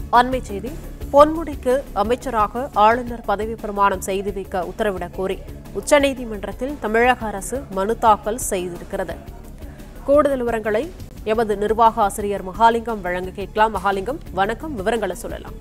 அண்மை செய்தி பொன்முடிக்கு அமைச்சராக ஆளுநர் பதவி பிரமாணம் செய்து வைக்க உத்தரவிடக் கோரி உச்சநீதிமன்றத்தில் தமிழக அரசு மனு தாக்கல் செய்திருக்கிறது கூடுதல் விவரங்களை எமது நிர்வாக ஆசிரியர் மகாலிங்கம் வழங்க கேட்கலாம் மகாலிங்கம் வணக்கம் விவரங்களை சொல்லலாம்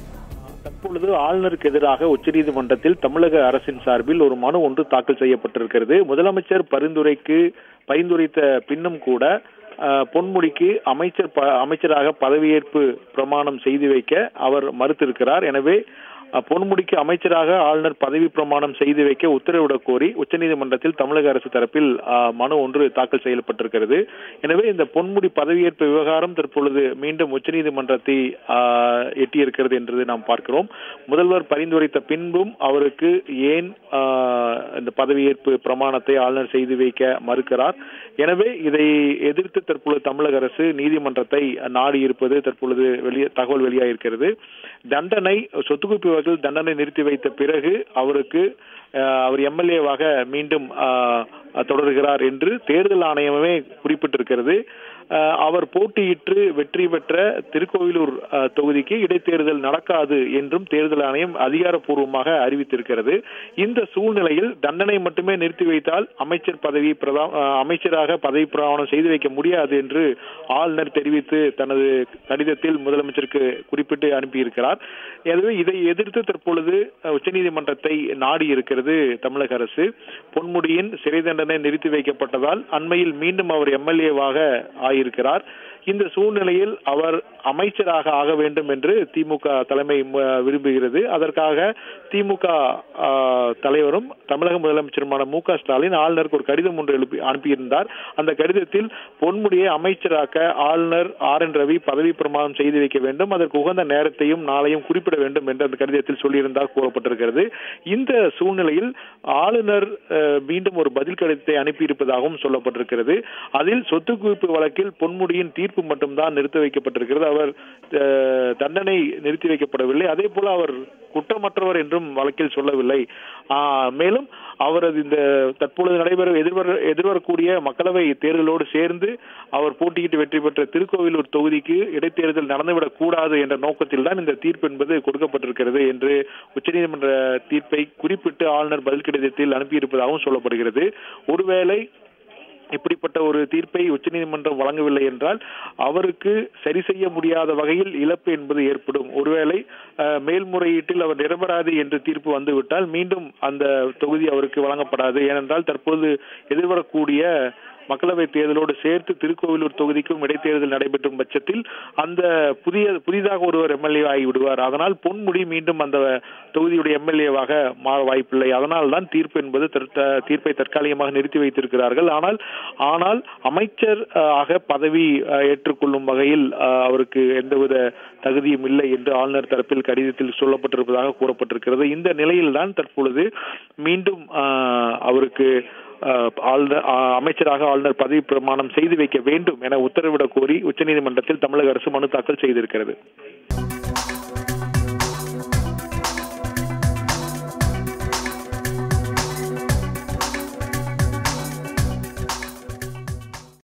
தற்பொழுது ஆளுநருக்கு எதிராக உச்சநீதிமன்றத்தில் தமிழக அரசின் சார்பில் ஒரு மனு ஒன்று தாக்கல் செய்யப்பட்டிருக்கிறது முதலமைச்சர் பரிந்துரைக்கு பரிந்துரைத்த பின்னும் கூட அஹ், பொன்முடிக்கு அமைச்சர் ப- அமைச்சராக பதவியேற்பு பிரமாணம் செய்து வைக்க அவர் மறுத்திருக்கிறார் எனவே அஹ், பொன்முடிக்கு அமைச்சராக ஆளுநர் பதவி பிரமாணம் செய்து வைக்க உத்தரவிடக் கோரி உச்சநீதிமன்றத்தில் தமிழக அரசு தரப்பில் அஹ், மனு ஒன்று தாக்கல் செய்யப்பட்டிருக்கிறது எனவே இந்த பொன்முடி பதவியேற்பு விவகாரம் தற்பொழுது மீண்டும் உச்சநீதிமன்றத்தை அஹ், எட்டியிருக்கிறது என்று நாம் பார்க்கிறோம் முதல்வர் பரிந்துரைத்த பின்பும் அவருக்கு ஏன் அஹ், இந்த பதவியேற்பு பிரமாணத்தை ஆளுநர் செய்து வைக்க மறுக்கிறார் எனவே இதை எதிர்த்து தற்பொழுது தமிழக அரசு நீதிமன்றத்தை நாடி இருப்பது தற்பொழுது வெளியே தகவல் வெளியாயிருக்கிறது தண்டனை சொத்து குவிப்பு வகையில் தண்டனை நிறுத்தி வைத்த பிறகு அவருக்கு அஹ், அவர் எம்எல்ஏவாக மீண்டும் அஹ், தொடர்கிறார் என்று தேர்தல் ஆணையமே குறிப்பிட்டிருக்கிறது அஹ், அவர் போட்டியிட்டு வெற்றி பெற்ற திருக்கோவிலூர் அஹ், தொகுதிக்கு இடைத்தேர்தல் நடக்காது என்றும் தேர்தல் ஆணையம் அதிகாரப்பூர்வமாக அறிவித்திருக்கிறது இந்த சூழ்நிலையில் தண்டனை மட்டுமே நிறுத்தி வைத்தால் அமைச்சர் பதவி பிரதா- அஹ், அமைச்சராக பதவி பிரமாணம் செய்து வைக்க முடியாது என்று ஆளுநர் தெரிவித்து தனது கடிதத்தில் முதலமைச்சருக்கு குறிப்பிட்டு அனுப்பியிருக்கிறார் எனவே இதை எதிர்த்து தற்பொழுது அஹ், உச்சநீதிமன்றத்தை நாடி இருக்கிறது தமிழக அரசு பொன்முடியின் சிறை தண்டனை நிறுத்தி வைக்கப்பட்டதால் அண்மையில் மீண்டும் அவர் எம்எல்ஏவாக ஆயிருக்கிறார் இந்த சூழ்நிலையில் அவர் அமைச்சராக ஆக வேண்டும் என்று திமுக தலைமை ம- விரும்புகிறது அதற்காக திமுக ஆ, தலைவரும் தமிழக முதலமைச்சருமான மு க ஸ்டாலின் ஆளுநருக்கு ஒரு கடிதம் ஒன்று எழுப்பி அனுப்பியிருந்தார் அந்த கடிதத்தில் பொன்முடியை அமைச்சராக்க ஆளுநர் ஆர் என் ரவி பதவி பிரமாணம் செய்து வைக்க வேண்டும் அதற்கு உகந்த நேரத்தையும் நாளையும் குறிப்பிட வேண்டும் என்று அந்த கடிதத்தில் சொல்லியிருந்தார் கூறப்பட்டிருக்கிறது இந்த சூழ்நிலையில் ஆளுநர் அஹ், மீண்டும் ஒரு பதில் கடிதத்தை அனுப்பியிருப்பதாகவும் சொல்லப்பட்டிருக்கிறது அதில் சொத்து குவிப்பு வழக்கில் பொன்முடியின் தீர்ப்பு மட்டும்தான் நிறுத்தி வைக்கப்பட்டிருக்கிறது அவர் அஹ், தண்டனை நிறுத்தி வைக்கப்படவில்லை அதே போல அவர் குற்றமற்றவர் என்றும் வழக்கில் சொல்லவில்லை ஆஹ், மேலும் அவரது இந்த தற்பொழுது நடைபெறும் எதிர்வர எதிர்வரக்கூடிய மக்களவை தேர்தலோடு சேர்ந்து அவர் போட்டியிட்டு வெற்றி பெற்ற திருக்கோவிலூர் தொகுதிக்கு இடைத்தேர்தல் நடந்துவிடக் கூடாது என்ற நோக்கத்தில் தான் இந்த தீர்ப்பு என்பது கொடுக்கப்பட்டிருக்கிறது என்று உச்சநீதிமன்ற தீர்ப்பை குறிப்பிட்டு ஆளுநர் பதில் கடிதத்தில் அனுப்பியிருப்பதாகவும் சொல்லப்படுகிறது ஒருவேளை இப்படிப்பட்ட ஒரு தீர்ப்பை உச்சநீதிமன்றம் வழங்கவில்லை என்றால் அவருக்கு சரி செய்ய முடியாத வகையில் இழப்பு என்பது ஏற்படும் ஒருவேளை அஹ், மேல்முறையீட்டில் அவர் நிரபராதி என்று தீர்ப்பு வந்துவிட்டால் மீண்டும் அந்த தொகுதி அவருக்கு வழங்கப்படாது ஏனென்றால் தற்போது எதிர்வரக்கூடிய மக்களவை தேர்தலோடு சேர்த்து திருக்கோவிலூர் தொகுதிக்கும் இடைத்தேர்தல் நடைபெற்றும் பட்சத்தில் அந்த புதிய புதிதாக ஒருவர் எம்எல்ஏ ஆகி விடுவார் அதனால் பொன்முடி மீண்டும் அந்த தொகுதியுடைய எம்எல்ஏவாக மாற வாய்ப்பில்லை அதனால் தான் தீர்ப்பு என்பது தற்க- தீர்ப்பை தற்காலிகமாக நிறுத்தி வைத்திருக்கிறார்கள் ஆனால் ஆனால் அமைச்சர் அஹ், ஆக பதவி அஹ், ஏற்றுக்கொள்ளும் வகையில் அஹ், அவருக்கு எந்தவித தகுதியும் இல்லை என்று ஆளுநர் தரப்பில் கடிதத்தில் சொல்லப்பட்டிருப்பதாக கூறப்பட்டிருக்கிறது இந்த நிலையில்தான் தற்பொழுது மீண்டும் அஹ், அவருக்கு அஹ், ஆளுநர் அஹ், அமைச்சராக ஆளுநர் பதவி பிரமாணம் செய்து வைக்க வேண்டும் என உத்தரவிடக் கோரி உச்சநீதிமன்றத்தில் தமிழக அரசு மனு தாக்கல் செய்திருக்கிறது